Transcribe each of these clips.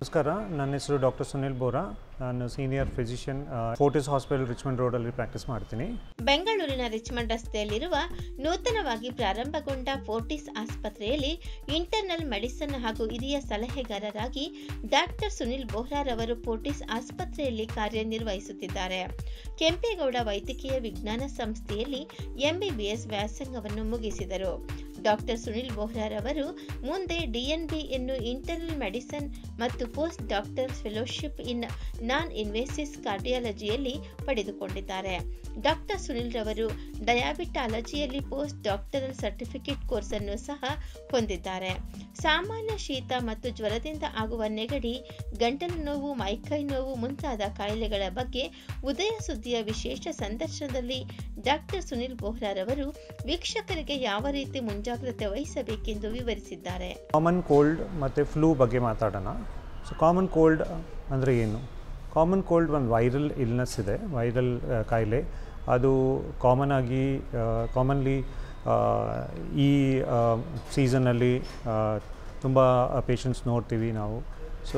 ನಮಸ್ಕಾರ ನನ್ನ ಹೆಸರು ಡಾಕ್ಟರ್ ಸುನಿಲ್ ಬೋರಾ ನಾನು senior physician Fortis hospital Richmond ರೋಡಲ್ಲಿ ಪ್ರಾಕ್ಟೀಸ್ ಮಾಡ್ತೀನಿ ಬೆಂಗಳೂರಿನ ರಿಚ್ಮಂಡ್ ರಸ್ತೆಯಲ್ಲಿರುವ ನೂತನವಾಗಿ ಪ್ರಾರಂಭಗೊಂಡ ಫೋರ್ಟಿಸ್ ಆಸ್ಪತ್ರೆಯಲ್ಲಿ ಇಂಟರ್ನಲ್ ಮೆಡಿಸನ್ ಹಾಗೂ ಹಿರಿಯ ಸಲಹೆಗಾರರಾಗಿ ಡಾಕ್ಟರ್ ಸುನಿಲ್ ಬೋಹ್ರಾರವರು ಫೋರ್ಟಿಸ್ ಆಸ್ಪತ್ರೆಯಲ್ಲಿ ಕಾರ್ಯನಿರ್ವಹಿಸುತ್ತಿದ್ದಾರೆ ಕೆಂಪೇಗೌಡ ವೈದ್ಯಕೀಯ ವಿಜ್ಞಾನ ಸಂಸ್ಥೆಯಲ್ಲಿ ಎಂಬಿಬಿಎಸ್ ವ್ಯಾಸಂಗವನ್ನು ಮುಗಿಸಿದರು ಡಾಕ್ಟರ್ ಸುನಿಲ್ ಬೋಹ್ರಾರವರು ಮುಂದೆ ಡಿಎನ್ಬಿ ಎನ್ನು ಇಂಟರ್ನಲ್ ಮೆಡಿಸನ್ ಮತ್ತು post doctor fellowship in non invasive ಕಾರ್ಡಿಯಾಲಜಿಯಲ್ಲಿ ಪಡೆದುಕೊಂಡಿದ್ದಾರೆ ಡಾಕ್ಟರ್ ಸುನಿಲ್ ರವರು ಡಯಾಬಿಟಾಲಜಿಯಲ್ಲಿ ಪೋಸ್ಟ್ ಡಾಕ್ಟರಲ್ ಸರ್ಟಿಫಿಕೇಟ್ ಕೋರ್ಸ್ ಅನ್ನು ಸಹ ಹೊಂದಿದ್ದಾರೆ ಸಾಮಾನ್ಯ ಶೀತ ಮತ್ತು ಜ್ವರದಿಂದ ಆಗುವ ನೆಗಡಿ ಗಂಟಲು ನೋವು ಮೈಕೈ ನೋವು ಮುಂತಾದ ಕಾಯಿಲೆಗಳ ಬಗ್ಗೆ ಉದಯ ಸುದ್ದಿಯ ವಿಶೇಷ ಸಂದರ್ಶನದಲ್ಲಿ ಡಾಕ್ಟರ್ ಸುನಿಲ್ ಬೋಹ್ರಾರವರು ವೀಕ್ಷಕರಿಗೆ ಯಾವ ರೀತಿ ಮುಂಜಾಗ್ರತೆ ವಹಿಸಬೇಕೆಂದು ವಿವರಿಸಿದ್ದಾರೆ ಕಾಮನ್ ಕೋಲ್ಡ್ ಮತ್ತು ಫ್ಲೂ ಬಗ್ಗೆ ಮಾತಾಡೋಣ ಸೊ ಕಾಮನ್ ಕೋಲ್ಡ್ ಅಂದರೆ ಏನು ಕಾಮನ್ ಕೋಲ್ಡ್ ಒಂದು ವೈರಲ್ ಇಲ್ನೆಸ್ ಇದೆ ವೈರಲ್ ಕಾಯಿಲೆ ಅದು ಕಾಮನ್ ಆಗಿ ಕಾಮನ್ಲಿ ಈ ಸೀಸನಲ್ಲಿ ತುಂಬ ಪೇಷಂಟ್ಸ್ ನೋಡ್ತೀವಿ ನಾವು ಸೊ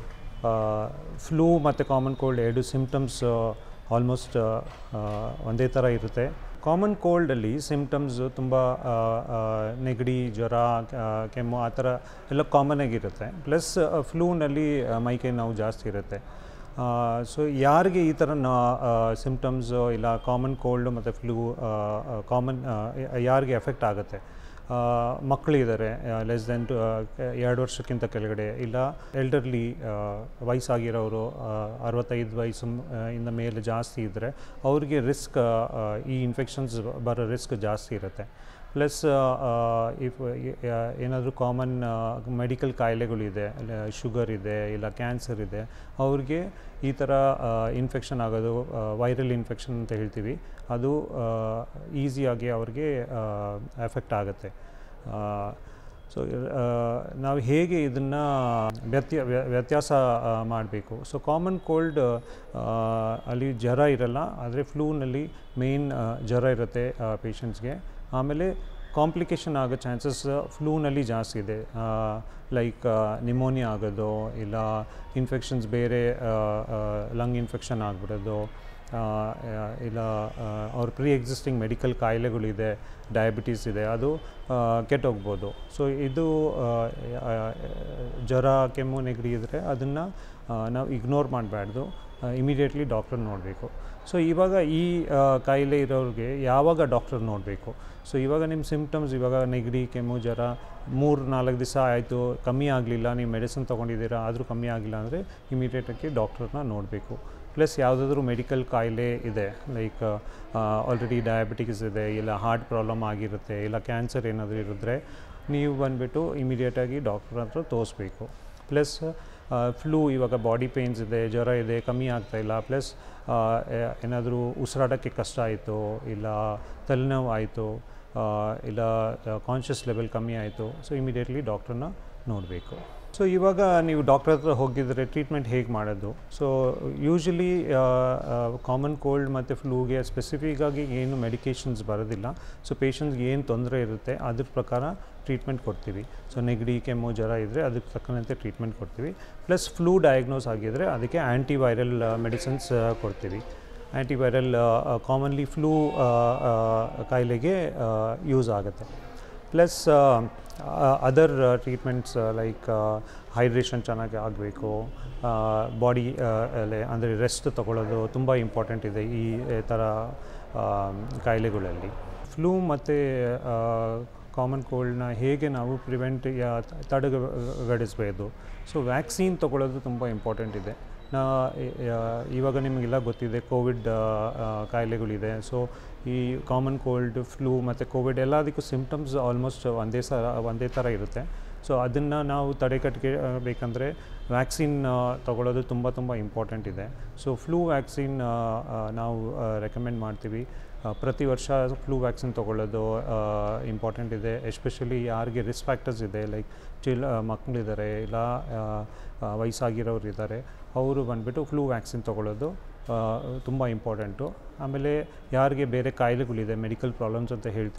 ಫ್ಲೂ ಮತ್ತು ಕಾಮನ್ ಕೋಲ್ಡ್ ಎರಡು ಸಿಮ್ಟಮ್ಸ್ ಆಲ್ಮೋಸ್ಟ್ ಒಂದೇ ಥರ ಇರುತ್ತೆ ಕಾಮನ್ ಕೋಲ್ಡಲ್ಲಿ ಸಿಮ್ಟಮ್ಸ್ ತುಂಬ ನೆಗಡಿ ಜ್ವರ ಆ, ಕೆಮ್ಮು ಆ ಥರ ಎಲ್ಲ ಕಾಮನ್ ಆಗಿರುತ್ತೆ ಪ್ಲಸ್ ಫ್ಲೂನಲ್ಲಿ ಮೈಕೈ ನೋವು ಜಾಸ್ತಿ ಇರುತ್ತೆ ಸೊ ಯಾರಿಗೆ ಈ ಥರ ಸಿಮ್ಟಮ್ಸ್ ಇಲ್ಲ ಕಾಮನ್ ಕೋಲ್ಡ್ ಮತ್ತು ಫ್ಲೂ ಕಾಮನ್ ಯಾರಿಗೆ ಎಫೆಕ್ಟ್ ಆಗುತ್ತೆ ಮಕ್ಕಳಿದ್ದಾರೆ ಲೆಸ್ ದೆನ್ ಟು ಎರಡು ವರ್ಷಕ್ಕಿಂತ ಕೆಳಗಡೆ ಇಲ್ಲ ಎಲ್ಡರ್ಲಿ ವಯಸ್ಸಾಗಿರೋರು ಅರವತ್ತೈದು ವಯಸ್ಸು ಮ್- ಆ, ಇಂದ ಮೇಲೆ ಜಾಸ್ತಿ ಇದ್ದರೆ ಅವ್ರಿಗೆ ರಿಸ್ಕ್ ಈ ಇನ್ಫೆಕ್ಷನ್ಸ್ ಬರೋ ರಿಸ್ಕ್ ಜಾಸ್ತಿ ಇರುತ್ತೆ ಪ್ಲಸ್ ಇಫ್ ಏನಾದರೂ ಕಾಮನ್ ಮೆಡಿಕಲ್ ಕಾಯಿಲೆಗಳಿದೆ ಶುಗರ್ ಇದೆ ಇಲ್ಲ ಕ್ಯಾನ್ಸರ್ ಇದೆ ಅವ್ರಿಗೆ ಈ ಥರ ಇನ್ಫೆಕ್ಷನ್ ಆಗೋದು ವೈರಲ್ ಇನ್ಫೆಕ್ಷನ್ ಅಂತ ಹೇಳ್ತೀವಿ ಅದು ಈಸಿಯಾಗಿ ಅವ್ರಿಗೆ ಎಫೆಕ್ಟ್ ಆಗುತ್ತೆ ಸೊ ನಾವು ಹೇಗೆ ಇದನ್ನು ವ್ಯತ್ಯ ವ್ಯ- ವ್ಯತ್ಯಾಸ ಮಾಡಬೇಕು ಸೊ ಕಾಮನ್ ಕೋಲ್ಡ್ ಅಲ್ಲಿ ಜ್ವರ ಇರಲ್ಲ ಆದರೆ ಫ್ಲೂನಲ್ಲಿ ಮೇನ್ ಜ್ವರ ಇರುತ್ತೆ ಪೇಷಂಟ್ಸ್ಗೆ ಆಮೇಲೆ ಕಾಂಪ್ಲಿಕೇಶನ್ ಆಗೋ ಚಾನ್ಸಸ್ ಫ್ಲೂನಲ್ಲಿ ಜಾಸ್ತಿ ಇದೆ ಲೈಕ್ ನಿಮೋನಿಯಾ ಆಗೋದು ಇಲ್ಲ ಇನ್ಫೆಕ್ಷನ್ಸ್ ಬೇರೆ ಲಂಗ್ ಇನ್ಫೆಕ್ಷನ್ ಆಗಿಬಿಡೋದು ಆ, ಆ, ಇಲ್ಲ ಆ, ಅವ್ರ ಪ್ರೀ ಎಕ್ಸಿಸ್ಟಿಂಗ್ ಮೆಡಿಕಲ್ ಕಾಯಿಲೆಗಳಿದೆ ಡಯಾಬಿಟೀಸ್ ಇದೆ ಅದು ಆ, ಕೆಟ್ಟೋಗ್ಬೋದು ಸೊ ಇದು ಆ, ಆ, ಜ್ವರ ಕೆಮ್ಮು ನೆಗಡಿ ಇದ್ದರೆ ಅದನ್ನು ನಾವು ಇಗ್ನೋರ್ ಮಾಡಬಾರ್ದು ಇಮಿಡಿಯೇಟ್ಲಿ ಡಾಕ್ಟರ್ ನೋಡಬೇಕು ಸೊ ಇವಾಗ ಈ ಆ, ಕಾಯಿಲೆ ಇರೋರಿಗೆ ಯಾವಾಗ ಡಾಕ್ಟರ್ ನೋಡಬೇಕು ಸೊ ಇವಾಗ ನಿಮ್ಮ ಸಿಮ್ಟಮ್ಸ್ ಇವಾಗ ನೆಗಡಿ ಕೆಮ್ಮು ಜ್ವರ ಮೂರು ನಾಲ್ಕು ದಿವಸ ಆಯಿತು ಕಮ್ಮಿ ಆಗಲಿಲ್ಲ ನೀವು ಮೆಡಿಸಿನ್ ತೊಗೊಂಡಿದ್ದೀರಾ ಆದರೂ ಕಮ್ಮಿ ಆಗಿಲ್ಲ ಅಂದರೆ ಇಮಿಡಿಯೇಟಾಗಿ ಡಾಕ್ಟ್ರನ್ನ ನೋಡಬೇಕು ಪ್ಲಸ್ ಯಾವುದಾದ್ರೂ ಮೆಡಿಕಲ್ ಕಾಯಿಲೆ ಇದೆ ಲೈಕ್ ಆಲ್ರೆಡಿ ಡಯಾಬಿಟಿಕ್ಸ್ ಇದೆ ಇಲ್ಲ ಹಾರ್ಟ್ ಪ್ರಾಬ್ಲಮ್ ಆಗಿರುತ್ತೆ ಇಲ್ಲ ಕ್ಯಾನ್ಸರ್ ಏನಾದರೂ ಇರಿದ್ರೆ ನೀವು ಬಂದುಬಿಟ್ಟು ಇಮಿಡಿಯೇಟಾಗಿ ಡಾಕ್ಟ್ರ್ ಹತ್ರ ತೋರಿಸ್ಬೇಕು ಪ್ಲಸ್ ಫ್ಲೂ ಇವಾಗ ಬಾಡಿ ಪೇಯ್ನ್ಸ್ ಇದೆ ಜ್ವರ ಇದೆ ಕಮ್ಮಿ ಆಗ್ತಾ ಇಲ್ಲ ಪ್ಲಸ್ ಏನಾದರೂ ಉಸಿರಾಡೋಕ್ಕೆ ಕಷ್ಟ ಆಯಿತು ಇಲ್ಲ ತಲೆನೋವು ಆಯಿತು ಇಲ್ಲ ಕಾನ್ಷಿಯಸ್ ಲೆವೆಲ್ ಕಮ್ಮಿ ಆಯಿತು ಸೊ ಇಮಿಡಿಯೇಟ್ಲಿ ಡಾಕ್ಟ್ರನ್ನ ನೋಡಬೇಕು ಸೊ ಇವಾಗ ನೀವು ಡಾಕ್ಟರ್ ಹತ್ರ ಹೋಗಿದ್ರೆ ಟ್ರೀಟ್ಮೆಂಟ್ ಹೇಗೆ ಮಾಡೋದು ಸೊ ಯೂಶಲಿ ಕಾಮನ್ ಕೋಲ್ಡ್ ಮತ್ತು ಫ್ಲೂಗೆ ಸ್ಪೆಸಿಫಿಕ್ಕಾಗಿ ಏನು ಮೆಡಿಕೇಷನ್ಸ್ ಬರೋದಿಲ್ಲ ಸೊ ಪೇಷಂಟ್ಸ್ಗೆ ಏನು ತೊಂದರೆ ಇರುತ್ತೆ ಅದ್ರ ಪ್ರಕಾರ ಟ್ರೀಟ್ಮೆಂಟ್ ಕೊಡ್ತೀವಿ ಸೊ ನೆಗಡಿ ಕೆಮ್ಮು ಜ್ವರ ಇದ್ದರೆ ಅದಕ್ಕೆ ತಕ್ಕಂತೆ ಟ್ರೀಟ್ಮೆಂಟ್ ಕೊಡ್ತೀವಿ ಪ್ಲಸ್ ಫ್ಲೂ ಡಯಾಗ್ನೋಸ್ ಆಗಿದ್ದರೆ ಅದಕ್ಕೆ ಆ್ಯಂಟಿವೈರಲ್ ಮೆಡಿಸಿನ್ಸ್ ಕೊಡ್ತೀವಿ ಆ್ಯಂಟಿವೈರಲ್ ಕಾಮನ್ಲಿ ಫ್ಲೂ ಕಾಯಿಲೆಗೆ ಯೂಸ್ ಆಗುತ್ತೆ plus other treatments like hydration ಚೆನ್ನಾಗಿ ಆಗಬೇಕು ಬಾಡಿ ಅಂದರೆ ರೆಸ್ಟ್ ತಗೊಳ್ಳೋದು ತುಂಬ ಇಂಪಾರ್ಟೆಂಟ್ ಇದೆ ಈ ಥರ ಆ, ಕಾಯಿಲೆಗಳಲ್ಲಿ ಫ್ಲೂ ಮತ್ತು ಕಾಮನ್ ಕೋಲ್ಡ್ನ ಹೇಗೆ ನಾವು ಪ್ರಿವೆಂಟ್ ಯಾ ತಡೆಗಡಿಸ್ಬೋದು ಸೊ ವ್ಯಾಕ್ಸಿನ್ ತಗೊಳ್ಳೋದು ತುಂಬ ಇಂಪಾರ್ಟೆಂಟ್ ಇದೆ ನಾ ಯಾ- ಇವಾಗ ನಿಮಗೆಲ್ಲ ಗೊತ್ತಿದೆ ಕೋವಿಡ್ ಕಾಯಿಲೆಗಳಿದೆ ಸೊ ಈ ಕಾಮನ್ ಕೋಲ್ಡ್ ಫ್ಲೂ ಮತ್ತು ಕೋವಿಡ್ ಎಲ್ಲದಕ್ಕೂ ಸಿಮ್ಟಮ್ಸ್ ಆಲ್ಮೋಸ್ಟ್ ಒಂದೇ ಸರ ಒಂದೇ ಥರ ಇರುತ್ತೆ ಸೊ ಅದನ್ನು ನಾವು ತಡೆಗಟ್ಟಗೆ ಬೇಕಂದರೆ ವ್ಯಾಕ್ಸಿನ್ ತಗೊಳ್ಳೋದು ತುಂಬ ತುಂಬ ಇಂಪಾರ್ಟೆಂಟ್ ಇದೆ ಸೊ ಫ್ಲೂ ವ್ಯಾಕ್ಸಿನ್ ನಾವು ರೆಕಮೆಂಡ್ ಮಾಡ್ತೀವಿ ಆ, ಪ್ರತಿ ವರ್ಷ ಫ್ಲೂ ವ್ಯಾಕ್ಸಿನ್ ತೊಗೊಳ್ಳೋದು ಇಂಪಾರ್ಟೆಂಟ್ ಇದೆ ಎಸ್ಪೆಷಲಿ ಯಾರಿಗೆ ರಿಸ್ಕ್ ಫ್ಯಾಕ್ಟರ್ಸ್ ಇದೆ ಲೈಕ್ ಚಿಲ್ ಮಕ್ಕಳಿದ್ದಾರೆ ಇಲ್ಲ ಆ, ಆ, ವಯಸ್ಸಾಗಿರೋರು ಇದ್ದಾರೆ ಅವರು ಬಂದುಬಿಟ್ಟು ಫ್ಲೂ ವ್ಯಾಕ್ಸಿನ್ ತೊಗೊಳ್ಳೋದು ತುಂಬ ಇಂಪಾರ್ಟೆಂಟು ಆಮೇಲೆ ಯಾರಿಗೆ ಬೇರೆ ಕಾಯಿಲೆಗಳಿದೆ ಮೆಡಿಕಲ್ ಪ್ರಾಬ್ಲಮ್ಸ್ ಅಂತ ಹೇಳ್ತೀವಿ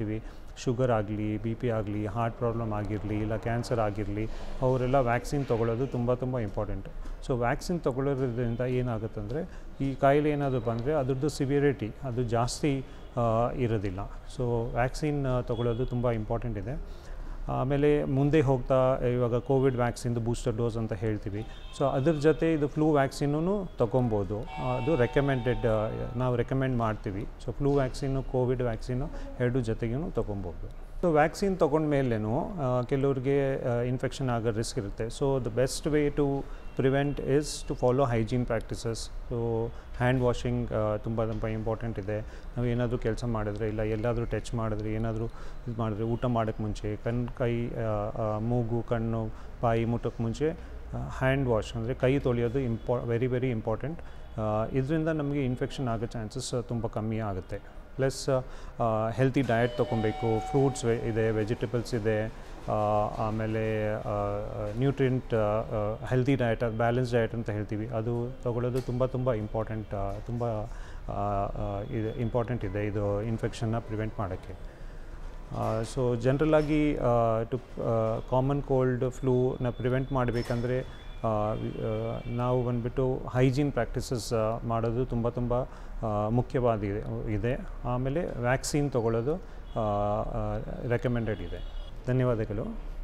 ಶುಗರ್ ಆಗಲಿ ಬಿ ಪಿ ಆಗಲಿ ಹಾರ್ಟ್ ಪ್ರಾಬ್ಲಮ್ ಆಗಿರಲಿ ಇಲ್ಲ ಕ್ಯಾನ್ಸರ್ ಆಗಿರಲಿ ಅವರೆಲ್ಲ ವ್ಯಾಕ್ಸಿನ್ ತೊಗೊಳ್ಳೋದು ತುಂಬ ತುಂಬ ಇಂಪಾರ್ಟೆಂಟು ಸೊ ವ್ಯಾಕ್ಸಿನ್ ತೊಗೊಳ್ಳೋದ್ರಿಂದ ಏನಾಗುತ್ತಂದರೆ ಈ ಕಾಯಿಲೆ ಏನಾದರೂ ಬಂದರೆ ಅದ್ರದ್ದು ಸಿವಿಯರಿಟಿ ಅದು ಜಾಸ್ತಿ ಆ, ಇರೋದಿಲ್ಲ ಸೊ ವ್ಯಾಕ್ಸಿನ್ ತೊಗೊಳ್ಳೋದು ತುಂಬ ಇಂಪಾರ್ಟೆಂಟ್ ಇದೆ ಆಮೇಲೆ ಮುಂದೆ ಹೋಗ್ತಾ ಇವಾಗ ಕೋವಿಡ್ ವ್ಯಾಕ್ಸಿನ್ದು ಬೂಸ್ಟರ್ ಡೋಸ್ ಅಂತ ಹೇಳ್ತೀವಿ ಸೊ ಅದ್ರ ಜೊತೆ ಇದು ಫ್ಲೂ ವ್ಯಾಕ್ಸಿನೂ ತೊಗೊಬೋದು ಅದು ರೆಕಮೆಂಡೆಡ್ ನಾವು ರೆಕಮೆಂಡ್ ಮಾಡ್ತೀವಿ so flu vaccine COVID vaccine ಎರಡು ಜೊತೆಗೂ ತೊಗೊಬೋದು ಸೊ ವ್ಯಾಕ್ಸಿನ್ ತೊಗೊಂಡ್ಮೇಲೇನು ಕೆಲವ್ರಿಗೆ ಇನ್ಫೆಕ್ಷನ್ ಆಗೋ ರಿಸ್ಕ್ ಇರುತ್ತೆ so the best way to prevent is to follow hygiene practices so hand washing ತುಂಬ ತುಂಬ ಇಂಪಾರ್ಟೆಂಟ್ ಇದೆ ನಾವು ಏನಾದರೂ ಕೆಲಸ ಮಾಡಿದ್ರೆ ಇಲ್ಲ ಎಲ್ಲಾದರೂ ಟಚ್ ಮಾಡಿದ್ರೆ ಏನಾದರೂ ಇದು ಮಾಡಿದ್ರೆ ಊಟ ಮಾಡೋಕ್ಕೆ ಮುಂಚೆ ಕಣ್ಣು ಕೈ ಆ, ಆ, ಮೂಗು ಕಣ್ಣು ಬಾಯಿ ಮುಟ್ಟೋಕ್ಕೆ ಮುಂಚೆ ಹ್ಯಾಂಡ್ ವಾಶ್ ಅಂದರೆ ಕೈ ತೊಳೆಯೋದು ಇಂಪಾ ವೆರಿ ವೆರಿ ಇಂಪಾರ್ಟೆಂಟ್ ಇದರಿಂದ ನಮಗೆ ಇನ್ಫೆಕ್ಷನ್ ಆಗೋ ಚಾನ್ಸಸ್ ತುಂಬ ಕಮ್ಮಿ ಆಗುತ್ತೆ ಪ್ಲಸ್ ಹೆಲ್ತಿ ಡಯಟ್ ತೊಗೊಬೇಕು ಫ್ರೂಟ್ಸ್ ಇದೆ ವೆಜಿಟೇಬಲ್ಸ್ ಇದೆ ಆ, ಆಮೇಲೆ ನ್ಯೂಟ್ರಿಯೆಂಟ್ ಹೆಲ್ತಿ ಡಯಟ್ ಅದು ಬ್ಯಾಲೆನ್ಸ್ ಡಯಟ್ ಅಂತ ಹೇಳ್ತೀವಿ ಅದು ತಗೊಳ್ಳೋದು ತುಂಬ ತುಂಬ ಇಂಪಾರ್ಟೆಂಟ್ ತುಂಬ ಆ, ಆ, ಇದು ಇಂಪಾರ್ಟೆಂಟ್ ಇದೆ ಇದು ಇನ್ಫೆಕ್ಷನ್ನ ಪ್ರಿವೆಂಟ್ ಮಾಡೋಕ್ಕೆ ಸೊ ಜನರಲಾಗಿ ಟು ಕಾಮನ್ ಕೋಲ್ಡ್ ಫ್ಲೂನ ಪ್ರಿವೆಂಟ್ ಮಾಡಬೇಕಂದ್ರೆ ನಾವು ಬಂದುಬಿಟ್ಟು ಹೈಜೀನ್ ಪ್ರಾಕ್ಟೀಸಸ್ ಮಾಡೋದು ತುಂಬ ತುಂಬ ಮುಖ್ಯವಾಗಿದೆ ಇದೆ ಆಮೇಲೆ ವ್ಯಾಕ್ಸಿನ್ ತೊಗೊಳ್ಳೋದು ರೆಕಮೆಂಡೆಡ್ ಇದೆ ಧನ್ಯವಾದಗಳು